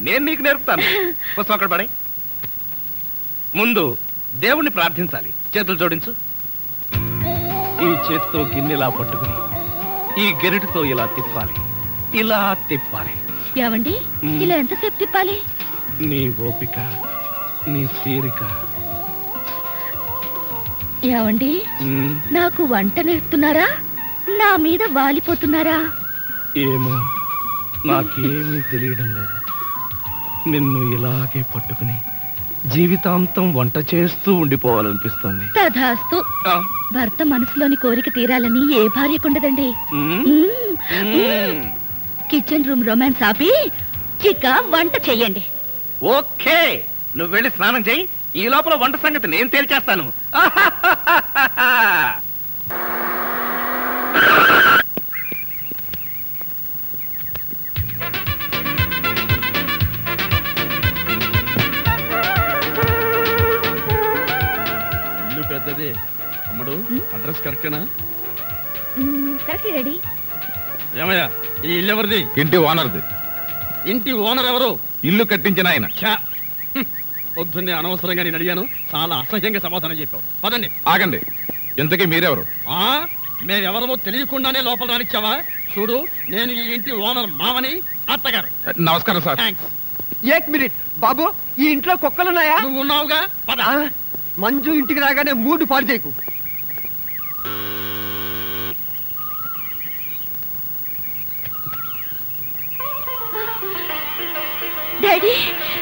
నేను నీకు నేర్పుతాను పుస్తకం అక్కడ పడే ముందు దేవుణ్ణి ప్రార్థించాలి చేతులు జోడించు ఈ చేత్తో గిన్నెలా పట్టుకుని ఈ గెరిటితో ఇలా తిప్పాలి ఇలా తిప్పాలి ఏమండి మ్. ఇలా ఎంతసేపు తిప్పాలి నీ ఓపిక నీ తీరిక ఏమండి ఉమ్, నాకు వంట నేర్పుతున్నారా నా మీద వాలిపోతున్నారా ఏమో నాకేమీ తెలియడం లేదు నిన్ను ఇలాగే పట్టుకుని జీవితాంతం వంట చేస్తూ ఉండిపోవాలనిపిస్తుంది తధాస్తు ఆ, భర్త మనసులోని కోరిక తీరాలని ఏ భార్యకుండదండి ఉమ్, మ్మ్. ఉమ్. కిచెన్ రూమ్ రొమాన్స్ ఆపి ఇక వంట చెయ్యండి ఓకే నువ్వు వెళ్ళి స్నానం చేయి ఈ లోపల వంట సంగతి నేను తేల్చేస్తాను ఇల్లు పెద్దది అమ్మడు అడ్రస్ కరెక్టేనా మ్మ్, కరెక్ట్ రెడీ ఏమయ్యా ఈ ఇల్లు ఎవరిది ఇంటి ఓనర్ది ఇంటి ఓనర్ ఎవరు ఇల్లు కట్టించిన ఆయన ఛా! హ్మ్. పొద్దున్నే అనవసరంగా నేను అడిగాను చాలా అసహ్యంగా సమాధానం చెప్పావు పదండి ఆగండి ఇంతకీ మీరెవరు ఆ మేమెవరమో తెలియకుండానే లోపల రానిచ్చావా చూడు నేను ఈ ఇంటి ఓనర్ మామని అత్తగారు నమస్కారం సార్ థ్యాంక్స్ ఏక్ మినిట్ బాబు ఈ ఇంట్లో కుక్కలున్నాయా నువ్వు ఉన్నావుగా పద ఆ, మంజు ఇంటికి రాగానే మూడు పాడు చేయకు డాడీ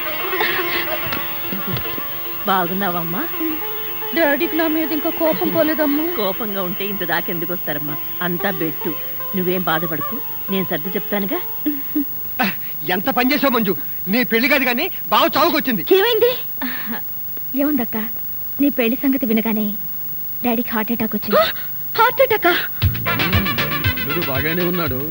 బాగున్నావమ్మా డాడీకి నా మీద ఇంకా కోపం పోలేదమ్మా కోపంగా ఉంటే ఇంత దాకెందుకు వస్తారమ్మా అంతా బెట్టు నువ్వేం బాధపడకు నేను సర్ది చెప్తానుగా ఆ, ఎంత పని చేసావు మంజు నీ పెళ్లి కాదు కానీ బాగా చావుకొచ్చింది ఏమైంది ఏముందక్క నీ పెళ్లి సంగతి వినగానే డాడీకి హార్ట్ అటాక్ వచ్చింది హార్ట్ అటాకా వీడు బాగానే ఉన్నాడు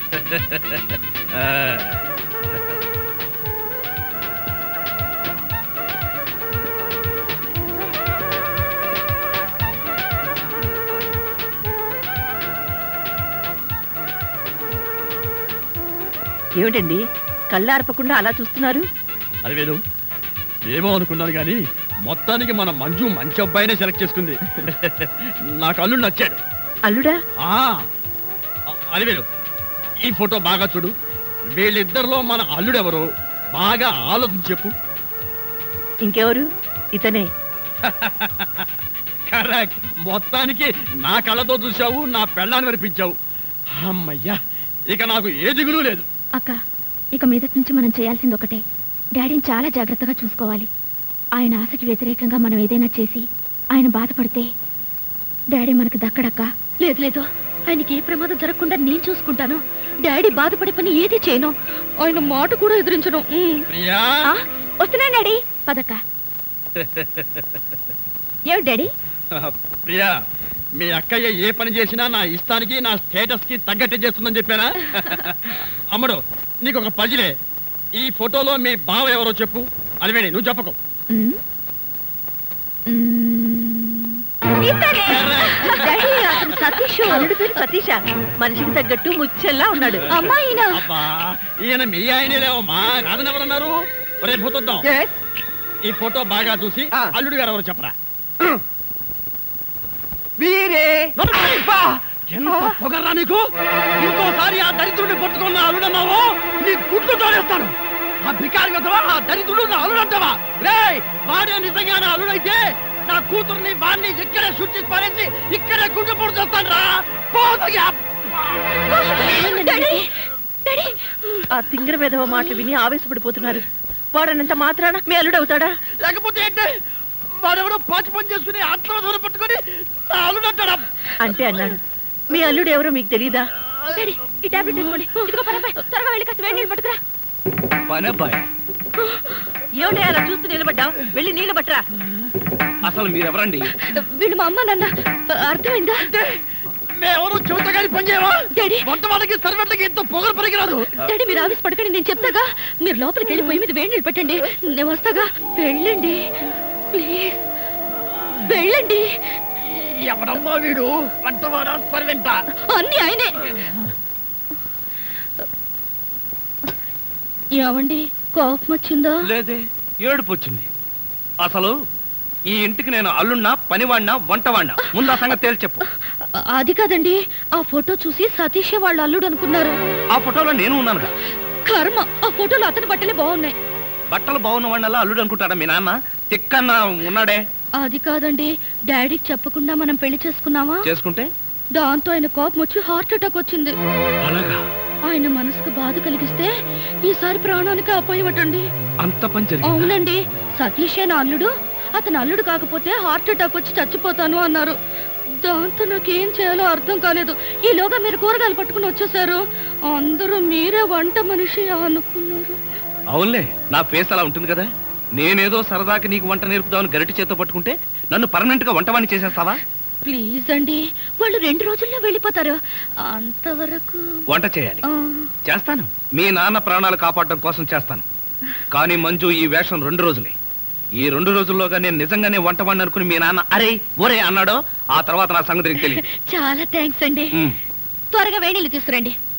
ఏమిటండి కళ్ళార్పకుండా అలా చూస్తున్నారు అది వేలు ఏమో అనుకున్నాను కానీ మొత్తానికి మన మంజు మంచి అబ్బాయినే సెలెక్ట్ చేసుకుంది నాకు అల్లుడు నచ్చాడు అల్లుడా ఆ అది వేలు ఈ ఫోటో బాగా చూడు వీళ్ళిద్దరిలో మన అల్లుడెవరో బాగా ఆలోచించి చెప్పు ఇంకెవరు ఇతనే కరెక్ట్ మొత్తానికి నా కళ్ళతో చూశావు నా పెళ్ళాన్ని వినిపించావు అమ్మయ్యా ఇక నాకు ఏ దిగులు లేదు అక్క ఇక మీదటి నుంచి మనం చేయాల్సింది ఒకటే డాడీని చాలా జాగ్రత్తగా చూసుకోవాలి ఆయన ఆశకి వ్యతిరేకంగా మనం ఏదైనా చేసి ఆయన బాధపడితే డాడీ మనకు దక్కడక్క లేదు లేదు ఆయనకి ఏ ప్రమాదం జరగకుండా నేను చూసుకుంటాను డాడీ బాధపడే పని ఏది చేయను ఆయన మాట కూడా ఎదిరించను ఉమ్. ప్రియా ఆ, వస్తున్నాను డాడీ పదక్క ఏమిటి డాడీ ప్రియా మీ అక్కయ్య ఏ పని చేసినా నా ఇష్టానికి నా స్టేటస్ కి తగ్గట్టే చేస్తుందని చెప్పానా అమ్మడు నీకు ఒక పజిలే ఈ ఫోటోలో మీ బావ ఎవరో చెప్పు అలివేణి నువ్వు చెప్పకు ఉమ్. ఉమ్. ఇతనే. డాడీ అతను సతీష్ అల్లుడు పేరు సతీష మనిషికి తగ్గట్టు ముచ్చెల్లా ఉన్నాడు అమ్మాయినా అబ్బా ఈయన మీ ఆయనే లేవమ్మా కాదని ఎవరన్నారు రేపు పోతుందాం Yes. ఈ ఫోటో బాగా చూసి ఆ. అల్లుడు గారు ఎవరో చెప్పరా వీరే అబ్బా! ఎంత పొగర్రా నీకు ఇంకోసారి ఆ దరిద్రుడిని పట్టుకున్న అల్లుడన్నావు నీ గుడ్లు తోడేస్తాను ఆ బికారి కదవా ఆ దరిద్రుడు నా అల్లుడంటావా రే వాడే నిజంగా నా అల్లుడైతే నా కూతుర్ని వాడిని ఇక్కడే శుద్ధి పారేసి ఇక్కడే గుడ్డు పొడి చేస్తాను రా పోతగా డాడీ డాడీ ఆ తింగర విధవ మాటలు విని ఆవేశపడిపోతున్నారు వాడనంత మాత్రాన మీ అల్లుడు అవుతాడా లేకపోతే ఏంటి వాడెవడో పాచి పని చేసుకుని ఆత్మ దూరం పట్టుకొని నా అల్లుడంటాడా అంటే అన్నాడు మీ అల్లుడు ఎవరో మీకు తెలీదా డాడీ ఈ టాబ్లెట్ తీసుకోండి ఇదిగో పరపై త్వరగా వెళ్ళి కాస్త వేడి నీళ్ళు పట్టుకురా పనబ్బాయి ఏమిటి అలా చూస్తూ నిలబడ్డావు వెళ్ళి నీళ్ళు పట్టరా అసలు మీరెవరండి వీళ్ళు మా అమ్మ నాన్న అర్థమైందా మేమెవరూ చెబుతా కానీ పని చేయవా డాడీ వంట వాళ్ళకి సర్వెంట్లకి ఎంతో పొగరు పనికిరాదు డాడీ మీరు ఆఫీస్ పడకండి నేను చెప్తాగా మీరు లోపలికి వెళ్ళి పొయ్యి మీద వేడి నీళ్ళు పెట్టండి నేను వస్తాగా వెళ్ళండి ప్లీజ్ వెళ్ళండి ఎవడమ్మా వీడు వంటవాడా సర్వెంటా అన్ని ఆయనే ఏమండి కోపం వచ్చిందా లేదే ఏడుపు వచ్చింది అసలు ఈ ఇంటికి నేను అల్లున్నా పనివాడినా వంటవాడినా ముందు ఆ సంగతి తేల్చి చెప్పు అ- అది కాదండి ఆ ఫోటో చూసి సతీషే వాళ్ళ అల్లుడు అనుకున్నారు ఆ ఫోటోలో నేను ఉన్నానుగా కర్మ ఆ ఫోటోలో అతని బట్టలే బాగున్నాయి బట్టలు బాగున్న వాడినల్లా అల్లుడు అనుకుంటాడా మీ నాన్న తిక్కన్న ఉన్నాడే అది కాదండి డాడీకి చెప్పకుండా మనం పెళ్లి చేసుకున్నామా చేసుకుంటే దాంతో ఆయన కోపం వచ్చి హార్ట్ అటాక్ వచ్చింది అలాగా ఆయన మనసుకు బాధ కలిగిస్తే ఈసారి ప్రాణానికి అపాయమటండి అంత పని జరిగింది అవునండి సతీషే నా అల్లుడు అతను అల్లుడు కాకపోతే హార్ట్ అటాక్ వచ్చి చచ్చిపోతాను అన్నారు దాంతో నాకేం చేయాలో అర్థం కాలేదు ఈలోగా మీరు కూరగాయలు పట్టుకుని వచ్చేసారు అందరూ మీరే వంట మనిషి అనుకున్నారు అవునులే నా ఫేస్ అలా ఉంటుంది కదా నేనేదో సరదాకి నీకు వంట నేర్పుదామని గరిటి చేత్తో పట్టుకుంటే నన్ను పర్మనెంట్ గా వంటవాణ్ణి చేసేస్తావా ప్లీజ్ అండి వాళ్ళు రెండు రోజుల్లో వెళ్ళిపోతారు అంతవరకు వంట చేయాలి ఆ, చేస్తాను మీ నాన్న ప్రాణాలు కాపాడడం కోసం చేస్తాను కానీ మంజు ఈ వేషం రెండు రోజులే ఈ రెండు రోజుల్లోగా నేను నిజంగానే వంటవాడిని అనుకుని మీ నాన్న అరే ఒరే అన్నాడో ఆ తర్వాత నా సంగతి నీకు తెలియదు చాలా థ్యాంక్స్ అండి ఉమ్. త్వరగా వేణీళ్ళు తీసుకురండి